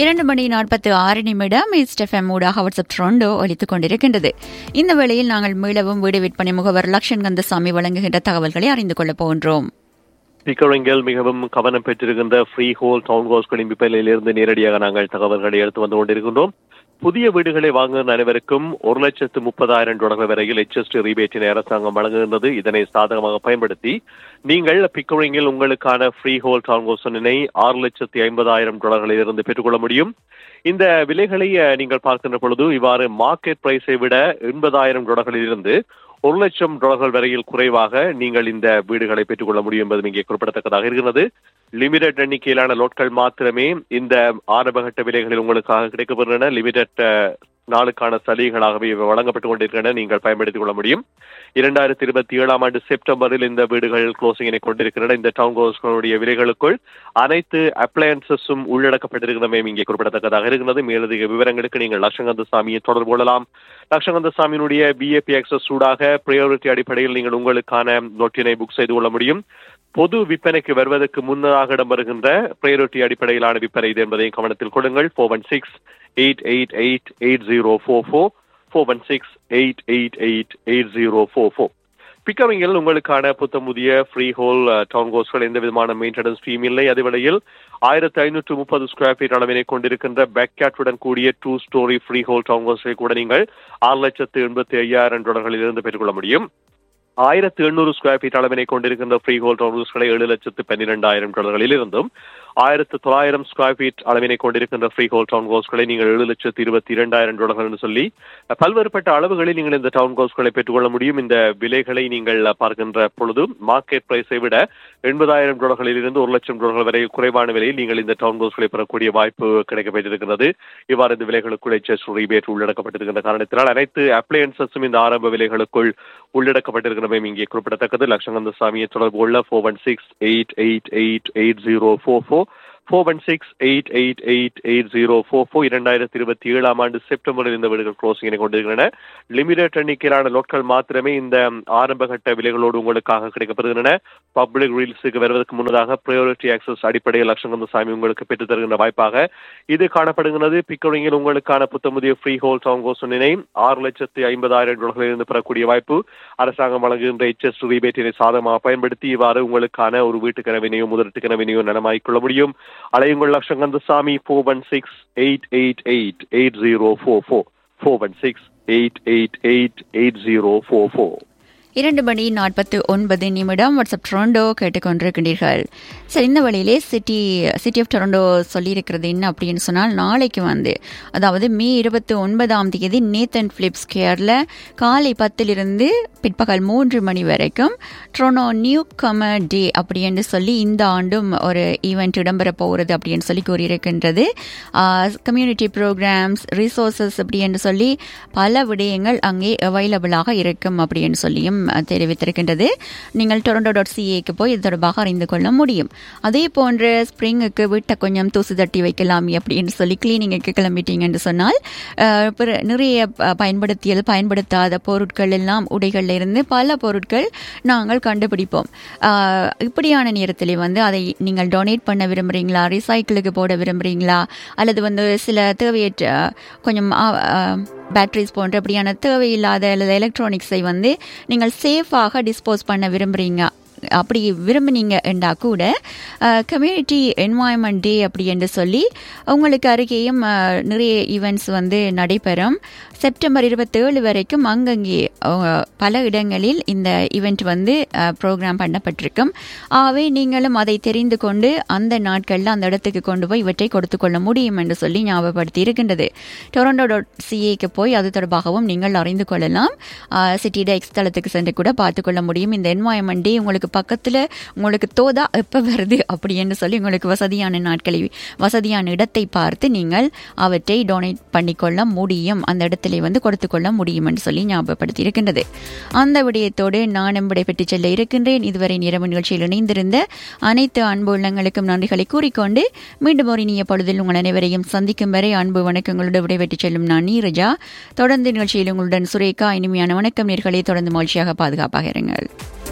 இரண்டு மணி நாற்பத்தி ஆறு நிமிடம் இஸ்டெஃப்எம் ஊடாக வாட்ஸ்அப் ட்ரோண்டோ ஒலித்துக் கொண்டிருக்கின்றது இந்த வேளையில் நாங்கள் மீளவும் வீடு விற்பனை முகவர் லக்ஷன் கந்தசாமி வழங்குகின்ற தகவல்களை அறிந்து கொள்ளப் போகின்றோம் பிக்கரிங்கில் மிகவும் கவனம் பெற்றிருக்கின்ற ஃப்ரீ ஹோல் டவுன் ஹவுஸ்களின் விற்பனையிலிருந்து நேரடியாக நாங்கள் தகவல்களை எடுத்து வந்து கொண்டிருக்கின்றோம் புதிய வீடுகளை வாங்குகிற அனைவருக்கும் ஒரு லட்சத்து முப்பதாயிரம் டாலர்கள் வரையில் எச்எஸ்டி ரீபேட்டினை அரசாங்கம் வழங்குகின்றது இதனை சாதகமாக பயன்படுத்தி நீங்கள் பிக்கரிங்கில் உங்களுக்கான ஃப்ரீ ஹோல் டவுன் ஹவுஸினை ஆறு லட்சத்தி ஐம்பதாயிரம் டாலர்களில் இருந்து பெற்றுக்கொள்ள முடியும் இந்த விலைகளை அஹ், நீங்கள் பார்க்கின்ற பொழுது இவ்வாறு மார்க்கெட் பிரைஸை விட எண்பதாயிரம் டாலர்களில் இருந்து ஒரு லட்சம் டாலர்கள் வரையில் குறைவாக நீங்கள் இந்த வீடுகளை பெற்றுக்கொள்ள முடியும் என்பதும் இங்கே குறிப்பிடத்தக்கதாக இருக்கிறது லிமிடெட் எண்ணிக்கையிலான லோட்கள் மாத்திரமே இந்த ஆரம்பகட்ட விலைகளில் உங்களுக்காக கிடைக்கப்படுகின்றன லிமிடெட் நாளுக்கான சலுகைகளாகவே இவை வழங்கப்பட்டுக் கொண்டிருக்கின்றன நீங்கள் பயன்படுத்திக் கொள்ள முடியும் இரண்டாயிரத்தி இருபத்தி ஏழாம் ஆண்டு செப்டம்பரில் இந்த வீடுகள் க்ளோசிங்கினை கொண்டிருக்கின்றன இந்த டவுன் ஹவுஸ்களுடைய விலைகளுக்குள் அனைத்து அப்ளையன்சஸும் உள்ளடக்கப்பட்டிருக்கிறமே இங்கே குறிப்பிடத்தக்கதாக இருக்கிறது மேலதிக விவரங்களுக்கு நீங்கள் லட்சங்கந்த சாமியை தொடர்பு கொள்ளலாம் லட்சங்கந்த சாமியினுடைய பிஏபி ஆக்சஸ் சூடாக பிரையாரிட்டி அடிப்படையில் நீங்கள் உங்களுக்கான நோட்டினை புக் செய்து கொள்ள முடியும் பொது விற்பனைக்கு வருவதற்கு முன்னதாக இடம்பெறுகின்ற பிரையாரிட்டி அடிப்படையிலான விற்பனை இது என்பதையும் கவனத்தில் கொள்ளுங்கள் four one six eight eight eight eight zero four four four one six eight eight eight eight zero four four பிக்கமிங்கில் உங்களுக்கான புத்தம் புதிய ஃப்ரீ ஹோல் டவுன் ஹவுஸ்கள் எந்த விதமான மெயின்டெனன்ஸ் ஃபீம் இல்லை அதே வேளையில் ஆயிரத்தி ஐநூற்று முப்பது ஸ்கொயர் ஃபீட் அளவினை கொண்டிருக்கின்ற பேக்கேட்டுடன் கூடிய two storey freehold town ஹவுஸை கூட நீங்கள் ஆறு லட்சத்து எண்பத்தி ஐயாயிரம் டாலர்களில் இருந்து பெற்றுக்கொள்ள முடியும் ஆயிரத்து எண்ணூறு ஸ்கொயர் ஃபீட் அளவினை கொண்டிருக்கின்ற ஃப்ரீ ஹோல் டவுன் ஹவுஸ்களை ஏழு லட்சத்து பன்னிரெண்டாயிரம் டாலர்களில் இருந்தும் ஆயிரத்து தொள்ளாயிரம் ஸ்கொயர் ஃபீட் அளவினை கொண்டிருக்கின்ற ஃப்ரீ ஹோல் டவுன் ஹவுஸ்களை நீங்கள் ஏழு லட்சத்து இருபத்தி இரண்டாயிரம் டாலர்கள் என்று சொல்லி பல்வேறுபட்ட அளவுகளில் நீங்கள் இந்த டவுன் ஹவுஸ்களை பெற்றுக்கொள்ள முடியும் இந்த விலைகளை நீங்கள் பார்க்கின்ற பொழுது மார்க்கெட் பிரைஸை விட எண்பதாயிரம் டாலர்களில் இருந்து ஒரு லட்சம் டாலர்கள் வரை குறைவான விலையில் நீங்கள் இந்த டவுன் ஹவுஸ்களை பெறக்கூடிய வாய்ப்பு கிடைக்கப்பட்டிருக்கிறது இவ்வாறு இந்த விலைகளுக்குள் எச்எஸ் ரீபேட் உள்ளடக்கப்பட்டிருக்கின்ற காரணத்தினால் அனைத்து அப்ளையன்சஸும் இந்த ஆரம்ப விலைகளுக்குள் உள்ளடக்கப்பட்டிருக்கிறவை இங்கே குறிப்பிடத்தக்கது லட்சங்கந்த சாமியை தொடர்பு கொள்ள four one six eight eight eight eight zero four four four one six eight eight eight eight zero four four இரண்டாயிரத்தி இருபத்தி ஏழாம் ஆண்டு செப்டம்பரில் இந்த வீடுகள் க்ளோசிங்கினை கொண்டிருக்கின்றன லிமிடெட் எண்ணிக்கையிலான லோட்கள் மாத்திரமே இந்த ஆரம்பகட்ட விலைகளோடு உங்களுக்காக கிடைக்கப்படுகின்றன பப்ளிக் ரீல்ஸுக்கு வருவதற்கு முன்னதாக ப்ரையாரிட்டி ஆக்சஸ் அடிப்படையில் லட்சங்கந்த சாமி உங்களுக்கு பெற்றுத் தருகின்ற வாய்ப்பாக இது காணப்படுகிறது பிக்கரிங்கில் உங்களுக்கான புத்தமுதிய ஃப்ரீ ஹோல் டவுன் ஹோசனினை ஆறு லட்சத்தி ஐம்பதாயிரம் டாலர்களில் இருந்து பெறக்கூடிய வாய்ப்பு அரசாங்கம் வழங்குகின்ற எச்எஸ் ரீபேட்டினை சாதகமாக பயன்படுத்தி இவ்வாறு உங்களுக்கான ஒரு வீட்டு கனவினையோ முதலீட்டு கனவினையோ நலமாக்கிக் முடியும் அலையுங்கள் லட்சங்கந்த சாமி four one six eight eight eight eight zero four four four one six eight eight eight eight zero four four இரண்டு மணி நாற்பத்து ஒன்பது நிமிடம் வாட்ஸ்அப் டொரண்டோ கேட்டுக்கொண்டிருக்கின்றீர்கள் சரி இந்த வழியிலே சிட்டி சிட்டி ஆஃப் டொரண்டோ சொல்லியிருக்கிறது என்ன அப்படின்னு சொன்னால் நாளைக்கு வந்து அதாவது மே இருபத்தி ஒன்பதாம் தேதி நேத்தன் பிலிப்ஸ் கேரில் காலை பத்திலிருந்து பிற்பகல் மூன்று மணி வரைக்கும் ட்ரோனோ நியூ கமர் டே அப்படின்னு சொல்லி இந்த ஆண்டும் ஒரு ஈவெண்ட் இடம்பெற போகிறது அப்படின்னு சொல்லி கூறியிருக்கின்றது கம்யூனிட்டி ப்ரோக்ராம்ஸ் ரிசோர்சஸ் அப்படின்னு சொல்லி பல விடயங்கள் அங்கே அவைலபிளாக இருக்கும் அப்படின்னு சொல்லியும் அஹ், தெரிவித்திருக்கின்றது நீங்கள் டொரண்டோ டாட் சிஏக்கு போய் இது தொடர்பாக அறிந்து கொள்ள முடியும் அதே போன்ற ஸ்ப்ரிங்குக்கு வீட்டை கொஞ்சம் தூசு தட்டி வைக்கலாம் அப்படின்னு சொல்லி கிளீனிங்குக்கு கிளம்பிட்டீங்கன்னு சொன்னால் அஹ், பிற- நிறைய ப- பயன்படுத்தியல் பயன்படுத்தாத பொருட்கள் எல்லாம் உடைகள்ல இருந்து பல பொருட்கள் நாங்கள் கண்டுபிடிப்போம் அஹ், இப்படியான நேரத்தில் வந்து அதை நீங்கள் டொனேட் பண்ண விரும்புறீங்களா ரீசைக்கிளுக்கு போட விரும்புறீங்களா அல்லது வந்து சில தேவையற்ற கொஞ்சம் பேட்டரிஸ் போன்ற அப்படியான தேவையில்லாத அல்லது எலக்ட்ரானிக்ஸை வந்து நீங்கள் சேஃபாக டிஸ்போஸ் பண்ண விரும்புறீங்க அப்படி விரும்புனீங்க என்றா கூட கம்யூனிட்டி என்வாயன்மெண்ட் டே அப்படி என்று சொல்லி உங்களுக்கு அருகேயும் அஹ், நிறைய ஈவெண்ட்ஸ் வந்து நடைபெறும் செப்டம்பர் இருபத்தேழு வரைக்கும் அங்கங்கே அஹ், பல இடங்களில் இந்த ஈவெண்ட் வந்து ப்ரோக்ராம் பண்ணப்பட்டிருக்கும் ஆகவே நீங்களும் அதை தெரிந்து கொண்டு அந்த நாட்களில் அந்த இடத்துக்கு கொண்டு போய் இவற்றை கொடுத்து கொள்ள முடியும் என்று சொல்லி ஞாபகப்படுத்தி இருக்கின்றது டொரண்டோ டாட் சிஏக்கு போய் அது தொடர்பாகவும் நீங்கள் அறிந்து கொள்ளலாம் சிட்டி டெக்ஸ் தளத்துக்கு சென்று கூட பார்த்துக்கொள்ள முடியும் இந்த என்வாயன்மெண்ட் டே உங்களுக்கு பக்கத்தில் உங்களுக்கு தோதா எப்போ வருது அப்படின்னு சொல்லி உங்களுக்கு வசதியான நாட்களை வசதியான இடத்தை பார்த்து நீங்கள் அவற்றை டொனேட் பண்ணிக்கொள்ள முடியும் அந்த இடத்திலே வந்து கொடுத்து கொள்ள முடியும் என்று சொல்லி ஞாபகப்படுத்தி இருக்கின்றது அந்த விடயத்தோடு நானும் விடைபெற்று செல்ல இருக்கின்றேன் இதுவரை நிறவு நிகழ்ச்சியில் இணைந்திருந்த அனைத்து அன்பு உள்ளங்களுக்கும் நன்றிகளை கூறிக்கொண்டு மீண்டும் ஒரு இனிய பொழுதில் உங்கள் அனைவரையும் சந்திக்கும் வரை அன்பு வணக்கங்களோடு விடைபெற்று செல்லும் நான் நீரஜா தொடர்ந்து நிகழ்ச்சியில் உங்களுடன் சுரேகா இனிமையான வணக்கம் நேர்களை தொடர்ந்து மகிழ்ச்சியாக பாதுகாப்பாக இருங்கள்